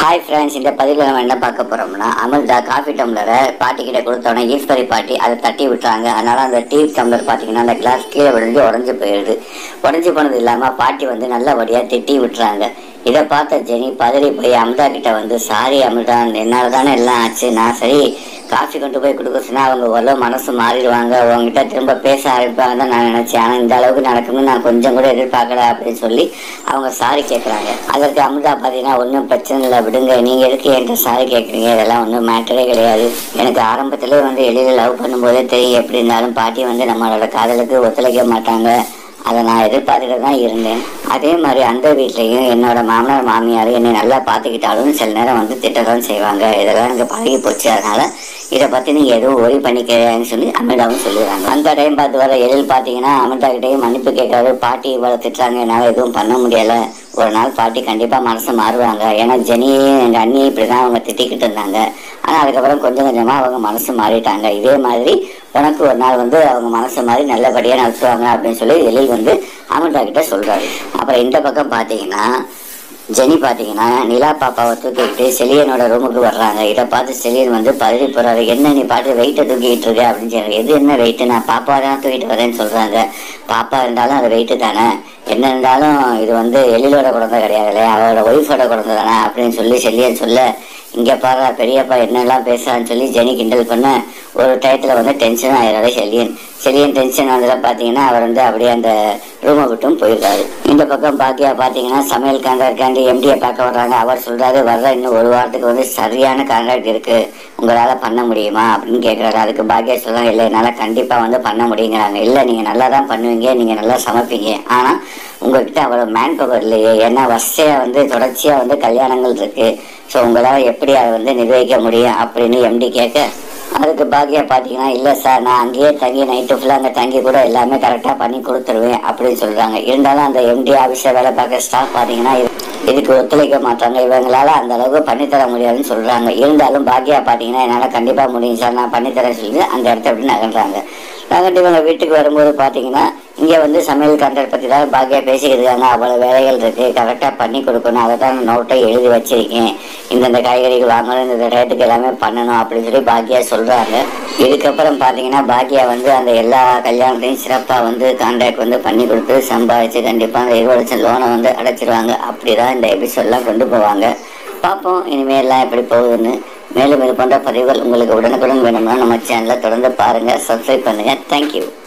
hi friends இந்த பதிவில் நம்ம என்ன பார்க்க போகிறோம்னா அமிர்தா காஃபி டம்ளரை பாட்டி கிட்ட கொடுத்தோன்னே ஈஸ்வரி பாட்டி அதை தட்டி விட்டுறாங்க அதனால அந்த டீ டம்ளர் பார்த்தீங்கன்னா அந்த கிளாஸ் கீழே விழுந்து உடஞ்சி போயிடுது உடஞ்சி போனது இல்லாமல் பாட்டி வந்து நல்லபடியாக திட்டி விட்டுறாங்க இதை பார்த்த ஜெனி பதறி போய் அமிர்தா கிட்ட வந்து சாரி அமிர்தா என்னால் தானே எல்லாம் ஆச்சு நான் சரி காஃபி கொண்டு போய் கொடுக்க சொன்னா அவங்க ஓரளவு மனசு மாறிடுவாங்க உங்ககிட்ட திரும்ப பேச ஆரம்பிப்பாங்க தான் நான் நினச்சேன் ஆனால் இந்த அளவுக்கு நடக்கும்னு நான் கொஞ்சம் கூட எதிர்பார்க்கல அப்படின்னு சொல்லி அவங்க சாரி கேட்குறாங்க அதற்கு அமிர்தா பார்த்தீங்கன்னா ஒன்றும் பிரச்சனை இல்லை விடுங்க நீங்கள் எதுக்கு என்கிட்ட சாரி கேட்குறீங்க இதெல்லாம் ஒன்றும் மேட்டரே கிடையாது எனக்கு ஆரம்பத்திலே வந்து எளிதில் லவ் பண்ணும்போதே தெரியும் எப்படி இருந்தாலும் பாட்டி வந்து நம்மளோட காதலுக்கு ஒத்துழைக்க மாட்டாங்க அதை நான் எதிர்பார்த்துட்டு தான் இருந்தேன் அதே மாதிரி அந்த வீட்லேயும் என்னோட மாமனார் மாமியார் என்னை நல்லா பார்த்துக்கிட்டாலும் சில நேரம் வந்து திட்டத்தான் செய்வாங்க இதெல்லாம் எனக்கு பழகி போச்சு அதனால இதை பற்றி நீங்கள் எதுவும் ஒரி பண்ணிக்கிறேன்னு சொல்லி அமிர்தாவும் சொல்லிடுறாங்க அந்த டைம் பார்த்து வர எழில் பார்த்தீங்கன்னா அமிர்தா கிட்டேயும் மன்னிப்பு கேட்காரு பாட்டி இவ்வளோ திட்டுறாங்க என்னால் எதுவும் பண்ண முடியலை ஒரு நாள் பாட்டி கண்டிப்பாக மனசு மாறுவாங்க ஏன்னா ஜெனியும் எங்கள் அண்ணியும் இப்படி தான் அவங்க திட்டிக்கிட்டு இருந்தாங்க ஆனால் அதுக்கப்புறம் கொஞ்சம் கொஞ்சமாக அவங்க மனசு மாறிட்டாங்க இதே மாதிரி உனக்கு ஒரு நாள் வந்து அவங்க மனசு மாதிரி நல்லபடியாக நடத்துவாங்க அப்படின்னு சொல்லி எழில் வந்து அமிர்தா கிட்ட சொல்கிறாரு அப்புறம் இந்த பக்கம் பார்த்தீங்கன்னா ஜெனி பார்த்தீங்கன்னா நிலா பாப்பாவை தூக்கிட்டு செலியனோட ரூமுக்கு வர்றாங்க இதை பார்த்து செலியன் வந்து பதறி போறாரு என்ன நீ பாட்டு வெயிட்டை தூக்கிட்டு இருக்க அப்படின்னு சொல்லி எது என்ன வெயிட்டு நான் பாப்பா தான் தூக்கிட்டு வரேன்னு சொல்றாங்க பாப்பா இருந்தாலும் அது வெயிட்டு தானே என்ன இருந்தாலும் இது வந்து எழிலோட குழந்தை கிடையாது இல்லையா அவரோட ஒய்ஃபோட குழந்தை தானே அப்படின்னு சொல்லி செல்லியன் சொல்ல இங்கே பாரு பெரியப்பா என்னெல்லாம் பேசுறான்னு சொல்லி ஜெனி கிண்டல் பண்ண ஒரு டயத்தில் வந்து டென்ஷன் ஆயிடுறாரு செல்லியன் செல்லியன் டென்ஷன் ஆனதில் பார்த்தீங்கன்னா அவர் வந்து அப்படியே அந்த ரூமை விட்டும் போயிருக்காரு இந்த பக்கம் பாக்கியா பார்த்தீங்கன்னா சமையல் கான்ட்ராக்டாண்டி எம்டியை பார்க்க வர்றாங்க அவர் சொல்றாரு வர்ற இன்னும் ஒரு வாரத்துக்கு வந்து சரியான கான்ட்ராக்ட் இருக்கு உங்களால் பண்ண முடியுமா அப்படின்னு கேட்குறாரு அதுக்கு பாக்கியா சொல்றாங்க இல்லை என்னால் கண்டிப்பாக வந்து பண்ண முடியுங்கிறாங்க இல்லை நீங்கள் நல்லா தான் பண்ணுவீங்க நீங்கள் நல்லா சமைப்பீங்க ஆனால் உங்ககிட்ட அவ்வளோ மேன் பவர் இல்லையே ஏன்னா வரிசையாக வந்து தொடர்ச்சியாக வந்து கல்யாணங்கள் இருக்கு ஸோ உங்களால் எப்படி அதை வந்து நிர்வகிக்க முடியும் அப்படின்னு எம்டி கேட்க அதுக்கு பாக்கியா பார்த்தீங்கன்னா இல்லை சார் நான் அங்கேயே தங்கி நைட்டு ஃபுல்லாக அங்கே தங்கி கூட எல்லாமே கரெக்டாக பண்ணி கொடுத்துருவேன் அப்படின்னு சொல்கிறாங்க இருந்தாலும் அந்த எம்டி ஆஃபீஸில் வேலை பார்க்குற ஸ்டாஃப் பார்த்தீங்கன்னா இது- இதுக்கு ஒத்துழைக்க மாட்டாங்க இவங்களால அந்த அளவுக்கு பண்ணித்தர முடியாதுன்னு சொல்கிறாங்க இருந்தாலும் பாக்கியா பார்த்தீங்கன்னா என்னால் கண்டிப்பாக முடியும் சார் நான் பண்ணித்தரேன் சொல்லி அந்த இடத்த விட்டு நகர்றாங்க நகர்ந்து இவங்க வீட்டுக்கு வரும்போது பார்த்தீங்கன்னா இங்கே வந்து சமையல் கான்ட்ராக்ட் பற்றி தான் பாக்கியா பேசிக்கிட்டு இருக்காங்க அவ்வளோ வேலைகள் இருக்குது கரெக்டாக பண்ணி கொடுக்கணும் அதை தான் நோட்டை எழுதி வச்சிருக்கேன் இந்தந்த காய்கறிகள் வாங்கணும் இந்த ரேட்டுக்கு எல்லாமே பண்ணணும் அப்படின்னு சொல்லி பாக்கியா சொல்கிறாங்க இதுக்கப்புறம் பார்த்தீங்கன்னா பாக்கியா வந்து அந்த எல்லா கல்யாணத்தையும் சிறப்பாக வந்து கான்ட்ராக்ட் வந்து பண்ணி கொடுத்து சம்பாதிச்சு கண்டிப்பாக அந்த இருபது லட்சம் லோனை வந்து அடைச்சிருவாங்க அப்படி தான் இந்த எபிசோட்லாம் கொண்டு போவாங்க பார்ப்போம் இனிமேல் எல்லாம் எப்படி போகுதுன்னு மேலும் இது போன்ற பதிவுகள் உங்களுக்கு உடனுக்குடன் வேணும்னா நம்ம சேனலை தொடர்ந்து பாருங்கள் சப்ஸ்கிரைப் பண்ணுங்கள் தேங்க்யூ